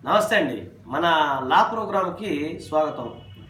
నమస్తే అండి మన లా ప్రోగ్రాంకి స్వాగతం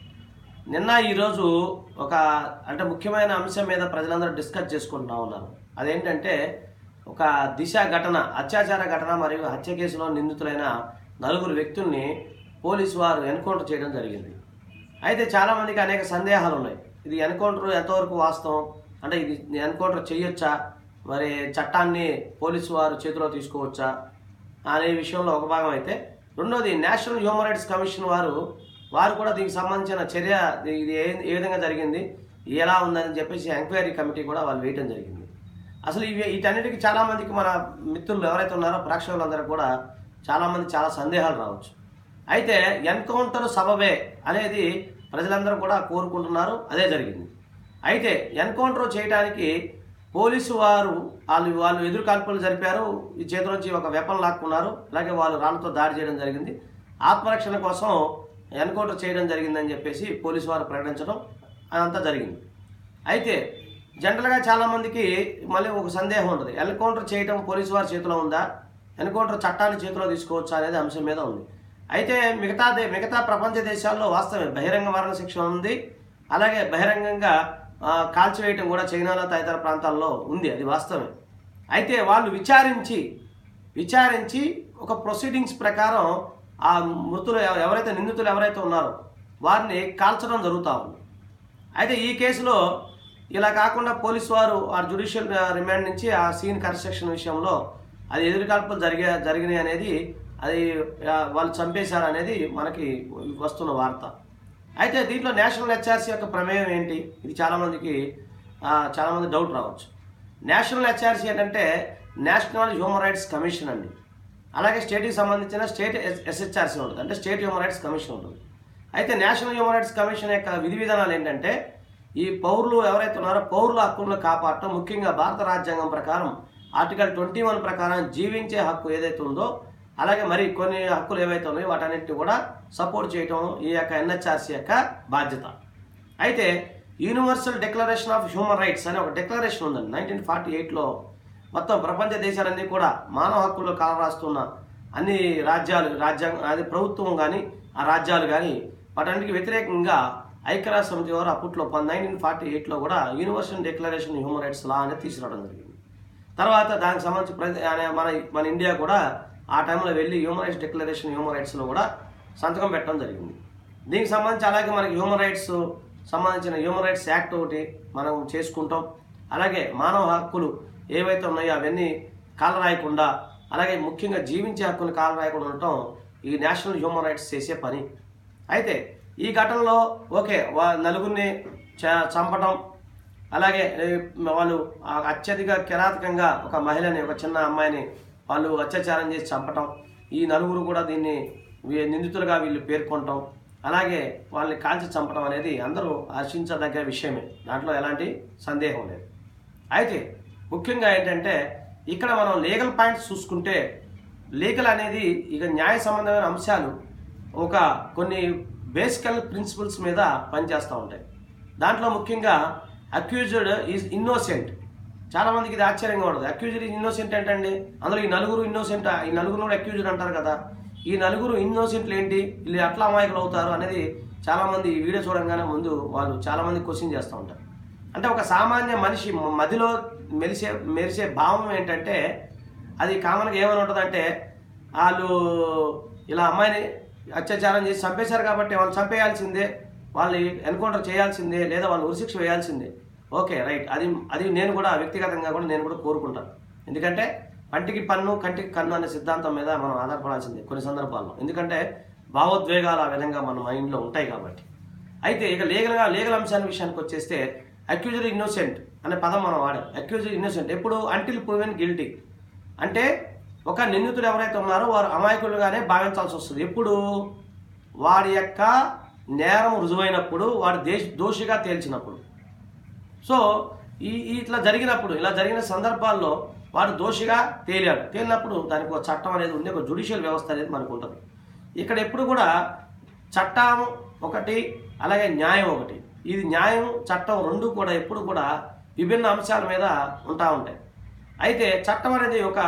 నిన్న ఈరోజు ఒక అంటే ముఖ్యమైన అంశం మీద ప్రజలందరూ డిస్కస్ చేసుకుంటా ఉన్నారు అదేంటంటే ఒక దిశ ఘటన అత్యాచార ఘటన మరియు హత్య కేసులో నిందితులైన నలుగురు వ్యక్తుల్ని పోలీసు వారు ఎన్కౌంటర్ చేయడం జరిగింది అయితే చాలామందికి అనేక సందేహాలు ఉన్నాయి ఇది ఎన్కౌంటర్ ఎంతవరకు వాస్తవం అంటే ఇది ఎన్కౌంటర్ చేయొచ్చా మరి చట్టాన్ని పోలీసు వారు చేతిలో తీసుకోవచ్చా అనే విషయంలో ఒక భాగం అయితే రెండోది నేషనల్ హ్యూమన్ రైట్స్ కమిషన్ వారు వారు కూడా దీనికి సంబంధించిన చర్య ఇది ఏ ఏ విధంగా జరిగింది ఎలా ఉందని చెప్పేసి ఎంక్వైరీ కమిటీ కూడా వాళ్ళు వేయటం జరిగింది అసలు ఇవి వీటన్నిటికీ చాలామందికి మన మిత్రులు ఎవరైతే ఉన్నారో ప్రేక్షకులందరూ కూడా చాలామంది చాలా సందేహాలు రావచ్చు అయితే ఎన్కౌంటర్ సబబే అనేది ప్రజలందరూ కూడా కోరుకుంటున్నారు అదే జరిగింది అయితే ఎన్కౌంటర్ చేయడానికి పోలీసు వారు వాళ్ళు వాళ్ళు ఎదురు కాల్పులు జరిపారు ఈ చేతిలోంచి ఒక వెపన్ లాక్కున్నారు అలాగే వాళ్ళు రాళ్ళతో దాడి చేయడం జరిగింది ఆత్మరక్షణ కోసం ఎన్కౌంటర్ చేయడం జరిగిందని చెప్పేసి పోలీసు వారు ప్రకటించడం అదంతా జరిగింది అయితే జనరల్గా చాలామందికి మళ్ళీ ఒక సందేహం ఉంటుంది ఎన్కౌంటర్ చేయడం పోలీసు వారి చేతిలో ఉందా ఎన్కౌంటర్ చట్టాన్ని చేతిలో తీసుకోవచ్చా అనేది అంశం మీద ఉంది అయితే మిగతా దే మిగతా ప్రపంచ దేశాల్లో వాస్తవమే బహిరంగ మరణ శిక్ష ఉంది అలాగే బహిరంగంగా ఆ, కాల్చివేయటం కూడా చైనాలో తదితర ప్రాంతాల్లో ఉంది అది వాస్తవమే అయితే వాళ్ళు విచారించి విచారించి ఒక ప్రొసీడింగ్స్ ప్రకారం ఆ మృతులు ఎవ- ఎవరైతే నిందితులు ఎవరైతే ఉన్నారో వారిని కాల్చడం జరుగుతూ ఉంది అయితే ఈ కేసులో ఇలా కాకుండా పోలీసు వారు ఆ జ్యుడిషియల్ రిమాండ్ నుంచి ఆ సీన్ కన్స్ట్రక్షన్ విషయంలో అది ఎదురుకాల్పులు జరిగే జరిగినాయి అనేది అది ఆ, వాళ్ళు చంపేశారు అనేది మనకి వస్తున్న వార్త అయితే దీంట్లో నేషనల్ హెచ్ఆర్సీ యొక్క ప్రమేయం ఏంటి ఇది చాలామందికి ఆ, చాలామంది డౌట్ రావచ్చు నేషనల్ హెచ్ఆర్సీ ఏంటంటే నేషనల్ హ్యూమన్ రైట్స్ కమిషన్ అండి అలాగే స్టేట్కి సంబంధించిన స్టేట్ ఎస్హెచ్ఆర్సీ ఉంటుంది అంటే స్టేట్ హ్యూమన్ రైట్స్ కమిషన్ ఉంటుంది అయితే నేషనల్ హ్యూమన్ రైట్స్ కమిషన్ యొక్క విధి విధానాలు ఏంటంటే ఈ పౌరులు ఎవరైతే ఉన్నారో పౌరుల హక్కులను కాపాడటం ముఖ్యంగా భారత రాజ్యాంగం ప్రకారం ఆర్టికల్ ట్వంటీ వన్ ప్రకారం జీవించే హక్కు ఏదైతే ఉందో అలాగే మరి కొన్ని హక్కులు ఏవైతే ఉన్నాయో వాటన్నిటిని కూడా సపోర్ట్ చేయటం ఈ యొక్క ఎన్హెచ్ఆర్సీ యొక్క బాధ్యత అయితే universal declaration of human rights అనే ఒక డిక్లరేషన్ ఉందండి నైన్టీన్ ఫార్టీ ఎయిట్లో మొత్తం ప్రపంచ దేశాలన్నీ కూడా మానవ హక్కులు కాలరాస్తున్న అన్ని రాజ్యాలు రాజ్యాంగ అది ప్రభుత్వం కానీ ఆ రాజ్యాలు కానీ వాటన్నిటికి వ్యతిరేకంగా ఐక్యరాజ్య సమితి వారు అప్పట్లో నైన్టీన్ ఫార్టీ ఎయిట్లో కూడా universal declaration human rights law అనేది తీసుకురావడం జరిగింది తర్వాత దానికి సంబంధించి ప్రతి అనే మన మన ఇండియా కూడా ఆ టైంలో వెళ్ళి హ్యూమన్ రైట్స్ డిక్లరేషన్ హ్యూమన్ రైట్స్లో కూడా సంతకం పెట్టడం జరిగింది దీనికి సంబంధించి అలాగే మనకి హ్యూమన్ రైట్స్ సంబంధించిన హ్యూమన్ రైట్స్ యాక్ట్ ఒకటి మనం చేసుకుంటాం అలాగే మానవ హక్కులు ఏవైతే ఉన్నాయో అవన్నీ కాలరాయకుండా అలాగే ముఖ్యంగా జీవించే హక్కులు కాలరాయకుండా ఉండటం ఈ నేషనల్ హ్యూమన్ రైట్స్ చేసే పని అయితే ఈ ఘటనలో ఓకే వా నలుగురిని చ- చంపడం అలాగే ఏ, వాళ్ళు ఆ అత్యధిక కిరాతకంగా ఒక మహిళని ఒక చిన్న అమ్మాయిని వాళ్ళు అత్యాచారం చేసి చంపటం ఈ నలుగురు కూడా దీన్ని వీ- నిందితులుగా వీళ్ళు పేర్కొనటం అలాగే వాళ్ళని కాల్చి చంపడం అనేది అందరూ హర్షించదగ్గ విషయమే దాంట్లో ఎలాంటి సందేహం లేదు అయితే ముఖ్యంగా ఏంటంటే ఇక్కడ మనం లీగల్ పాయింట్స్ చూసుకుంటే లీగల్ అనేది ఇక న్యాయ సంబంధమైన అంశాలు ఒక కొన్ని బేసికల్ ప్రిన్సిపల్స్ మీద పనిచేస్తూ ఉంటాయి దాంట్లో ముఖ్యంగా అక్యూజ్డ్ ఈజ్ ఇన్నోసెంట్ చాలా మందికి ఇది ఆశ్చర్యంగా ఉండదు అక్యూజ్డ్ ఈజ్ ఇన్నోసెంట్ ఏంటండి అందులో ఈ నలుగురు ఇన్నోసెంట్ ఈ నలుగురు కూడా అక్యూజ్డ్ అంటారు కదా ఈ నలుగురు ఇన్నోసెంట్లు ఏంటి వీళ్ళు ఎట్లా అమాయకులు అవుతారు అనేది చాలా మంది ఈ వీడియో చూడంగానే ముందు వాళ్ళు చాలా మంది క్వశ్చన్ చేస్తూ ఉంటారు అంటే ఒక సామాన్య మనిషి మ- మదిలో మెరిసే మెరిసే భావం ఏంటంటే అది కామన్గా ఏమని ఉంటుందంటే వాళ్ళు ఇలా అమ్మాయిని అత్యాచారం చేసి చంపేశారు కాబట్టి వాళ్ళు చంపేయాల్సిందే వాళ్ళు ఎన్కౌంటర్ చేయాల్సిందే లేదా వాళ్ళు ఉరిశిక్ష వేయాల్సిందే ఓకే రైట్ అది అది నేను కూడా వ్యక్తిగతంగా కూడా నేను కూడా కోరుకుంటాను ఎందుకంటే పంటికి పన్ను కంటికి కన్ను అనే సిద్ధాంతం మీద మనం ఆధారపడాల్సిందే కొన్ని సందర్భాల్లో ఎందుకంటే భావోద్వేగాలు ఆ విధంగా మన మైండ్లో ఉంటాయి కాబట్టి అయితే ఇక లీగల్గా లీగల్ అంశాన్ని విషయానికి వచ్చేస్తే అక్యూజర్ ఇన్నోసెంట్ అనే పదం మనం వాడాం అక్యూజర్ ఇన్నోసెంట్ ఎప్పుడు అంటిల్ ప్రూవెన్ గిల్టీ అంటే ఒక నిందితుడు ఎవరైతే ఉన్నారో వారు అమాయకులుగానే భావించాల్సి వస్తుంది ఎప్పుడు వాడి యొక్క నేరం రుజువైనప్పుడు వాడు దేశ దోషిగా తేల్చినప్పుడు సో ఈ ఈ ఇట్లా జరిగినప్పుడు ఇలా జరిగిన సందర్భాల్లో వాడు దోషిగా తేలాడు తేలినప్పుడు దానికి ఒక చట్టం అనేది ఉంది ఒక జుడిషియల్ వ్యవస్థ అనేది మనకు ఉంటుంది ఇక్కడ ఎప్పుడు కూడా చట్టం ఒకటి అలాగే న్యాయం ఒకటి ఇది న్యాయం చట్టం రెండు కూడా ఎప్పుడు కూడా విభిన్న అంశాల మీద ఉంటా ఉంటాయి అయితే చట్టం అనేది ఒక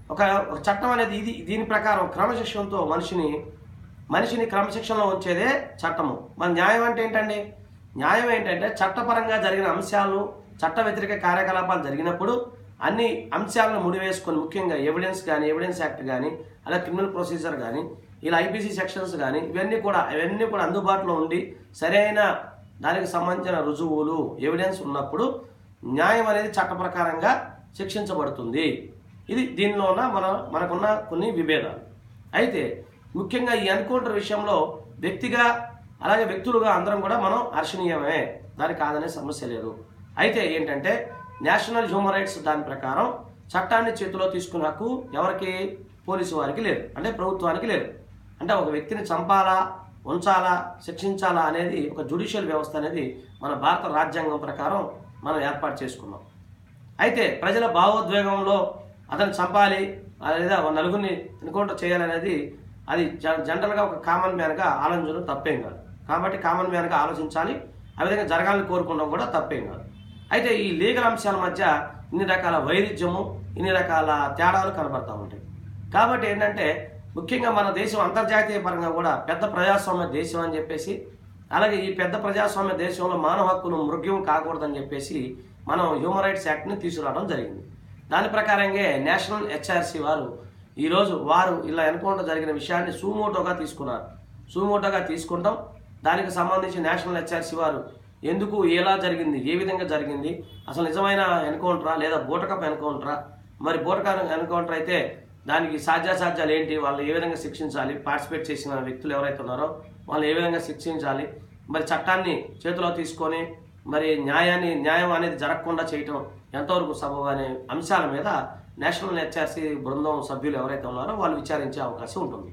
ఒక ఒక చట్టం అనేది ఇది దీని ప్రకారం క్రమశిక్షణతో మనిషిని మనిషిని క్రమశిక్షణలో ఉంచేదే చట్టము మన న్యాయం అంటే ఏంటండి న్యాయం ఏంటంటే చట్టపరంగా జరిగిన అంశాలు చట్ట వ్యతిరేక కార్యకలాపాలు జరిగినప్పుడు అన్ని అంశాలను ముడివేసుకొని ముఖ్యంగా ఎవిడెన్స్ కానీ ఎవిడెన్స్ యాక్ట్ కానీ అలా క్రిమినల్ ప్రొసీజర్ కానీ ఇలా ఐపీసీ సెక్షన్స్ కానీ ఇవన్నీ కూడా ఇవన్నీ కూడా అందుబాటులో ఉండి సరైన దానికి సంబంధించిన రుజువులు ఎవిడెన్స్ ఉన్నప్పుడు న్యాయం అనేది చట్ట ప్రకారంగా శిక్షించబడుతుంది ఇది దీనిలో ఉన్న మన మనకున్న కొన్ని విభేదాలు అయితే ముఖ్యంగా ఈ ఎన్కౌంటర్ విషయంలో వ్యక్తిగా అలాగే వ్యక్తులుగా అందరం కూడా మనం హర్షణీయమే దానికి కాదనే సమస్య లేదు అయితే ఏంటంటే నేషనల్ హ్యూమన్ రైట్స్ దాని ప్రకారం చట్టాన్ని చేతిలో తీసుకునే హక్కు ఎవరికి పోలీసు వారికి లేదు అంటే ప్రభుత్వానికి లేదు అంటే ఒక వ్యక్తిని చంపాలా ఉంచాలా శిక్షించాలా అనేది ఒక జ్యుడిషియల్ వ్యవస్థ అనేది మన భారత రాజ్యాంగం ప్రకారం మనం ఏర్పాటు చేసుకున్నాం అయితే ప్రజల భావోద్వేగంలో అతను చంపాలి ఆ లేదా ఒక నలుగురిని ఎన్కౌంటర్ చేయాలనేది అది జ- జనరల్గా ఒక కామన్ మ్యాన్గా ఆలోచించడం తప్పేం కాదు కాబట్టి కామన్ మ్యాన్గా ఆలోచించాలి ఆ విధంగా జరగాలని కోరుకోవడం కూడా తప్పేం కాదు అయితే ఈ లీగల్ అంశాల మధ్య ఇన్ని రకాల వైరుధ్యము ఇన్ని రకాల తేడాలు కనబడతా ఉంటాయి కాబట్టి ఏంటంటే ముఖ్యంగా మన దేశం అంతర్జాతీయ పరంగా కూడా పెద్ద ప్రజాస్వామ్య దేశం అని చెప్పేసి అలాగే ఈ పెద్ద ప్రజాస్వామ్య దేశంలో మానవ హక్కులు మృగ్యం కాకూడదని చెప్పేసి మనం హ్యూమన్ రైట్స్ యాక్ట్ని తీసుకురావడం జరిగింది దాని ప్రకారంగా నేషనల్ హెచ్ఆర్సీ వారు ఈరోజు వారు ఇలా ఎన్కౌంటర్ జరిగిన విషయాన్ని సూమోటోగా తీసుకున్నారు సూమోటోగా తీసుకుంటాం దానికి సంబంధించి నేషనల్ హెచ్ఆర్సీ వారు ఎందుకు ఎలా జరిగింది ఏ విధంగా జరిగింది అసలు నిజమైన ఎన్కౌంటరా లేదా బూటకప్ ఎన్కౌంటరా మరి బూటకప్ ఎన్కౌంటర్ అయితే దానికి సాధ్యాసాధ్యాలు ఏంటి వాళ్ళు ఏ విధంగా శిక్షించాలి పార్టిసిపేట్ చేసిన వ్యక్తులు ఎవరైతే ఉన్నారో వాళ్ళు ఏ విధంగా శిక్షించాలి మరి చట్టాన్ని చేతిలో తీసుకొని మరి న్యాయాన్ని న్యాయం అనేది జరగకుండా చేయటం ఎంతవరకు సబబు అనే అంశాల మీద నేషనల్ హెచ్ఆర్సీ బృందం సభ్యులు ఎవరైతే ఉన్నారో వాళ్ళు విచారించే అవకాశం ఉంటుంది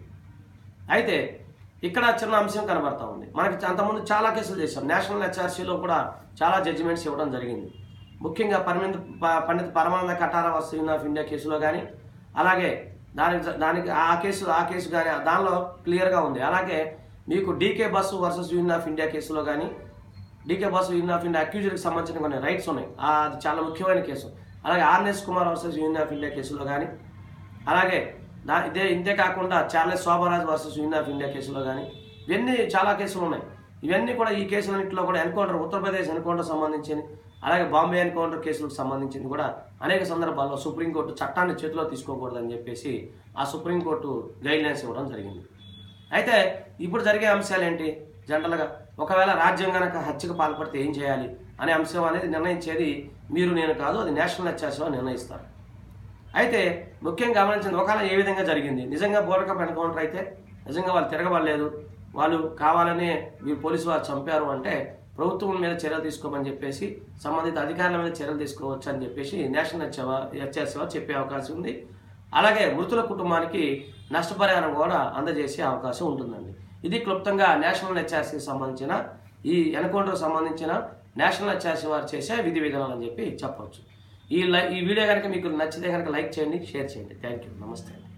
అయితే ఇక్కడ చిన్న అంశం కనబడతా ఉంది మనకి అంతకుముందు చాలా కేసులు చేశాం నేషనల్ హెచ్ఆర్సీలో కూడా చాలా జడ్జిమెంట్స్ ఇవ్వడం జరిగింది ముఖ్యంగా పరిమిత ప- Pandit Parmanand Katara versus union of India కేసులో కానీ అలాగే దానికి దానికి ఆ కేసు ఆ కేసు కానీ దానిలో క్లియర్గా ఉంది అలాగే మీకు D K Basu versus union of India కేసులో కానీ D K Basu union of India అక్యూజ్డ్కి సంబంధించిన కొన్ని రైట్స్ ఉన్నాయి ఆ, అది చాలా ముఖ్యమైన కేసు అలాగే RS Kumar versus union of India కేసులో కానీ అలాగే దా ఇదే ఇంతే కాకుండా Charles Sobhraj versus union of India కేసులో కానీ ఇవన్నీ చాలా కేసులు ఉన్నాయి ఇవన్నీ కూడా ఈ కేసులన్నింటిలో కూడా ఎన్కౌంటర్ ఉత్తరప్రదేశ్ ఎన్కౌంటర్ సంబంధించింది అలాగే బాంబే ఎన్కౌంటర్ కేసులకు సంబంధించింది కూడా అనేక సందర్భాల్లో సుప్రీంకోర్టు చట్టాన్ని చేతిలో తీసుకోకూడదని చెప్పేసి ఆ సుప్రీంకోర్టు గైడ్ లైన్స్ ఇవ్వడం జరిగింది అయితే ఇప్పుడు జరిగే అంశాలు ఏంటి జనరల్గా ఒకవేళ రాజ్యం గనక హత్యకు పాల్పడితే ఏం చేయాలి అనే అంశం అనేది నిర్ణయించేది మీరు నేను కాదు అది నేషనల్ హెచ్ఆర్సీలో నిర్ణయిస్తారు అయితే ముఖ్యంగా గమనించింది ఒకవేళ ఏ విధంగా జరిగింది నిజంగా బోర్డకప్ ఎన్కౌంటర్ అయితే నిజంగా వాళ్ళు తిరగబడలేదు వాళ్ళు కావాలనే వీరు పోలీసు వారు చంపారు అంటే ప్రభుత్వం మీద చర్యలు తీసుకోమని చెప్పేసి సంబంధిత అధికారుల మీద చర్యలు తీసుకోవచ్చు అని చెప్పేసి నేషనల్ హెచ్ఆర్సీ వారు చెప్పే అవకాశం ఉంది అలాగే మృతుల కుటుంబానికి నష్టపరిహారం కూడా అందజేసే అవకాశం ఉంటుందండి ఇది క్లుప్తంగా నేషనల్ హెచ్ఆర్సీకి సంబంధించిన ఈ ఎన్కౌంటర్ సంబంధించిన నేషనల్ హెచ్ఆర్సీ వారు చేసే విధి విధానాలు అని చెప్పి చెప్పవచ్చు ఈ లై ఈ వీడియో కనుక మీకు నచ్చితే కనుక లైక్ చేయండి షేర్ చేయండి థ్యాంక్ యూ నమస్తే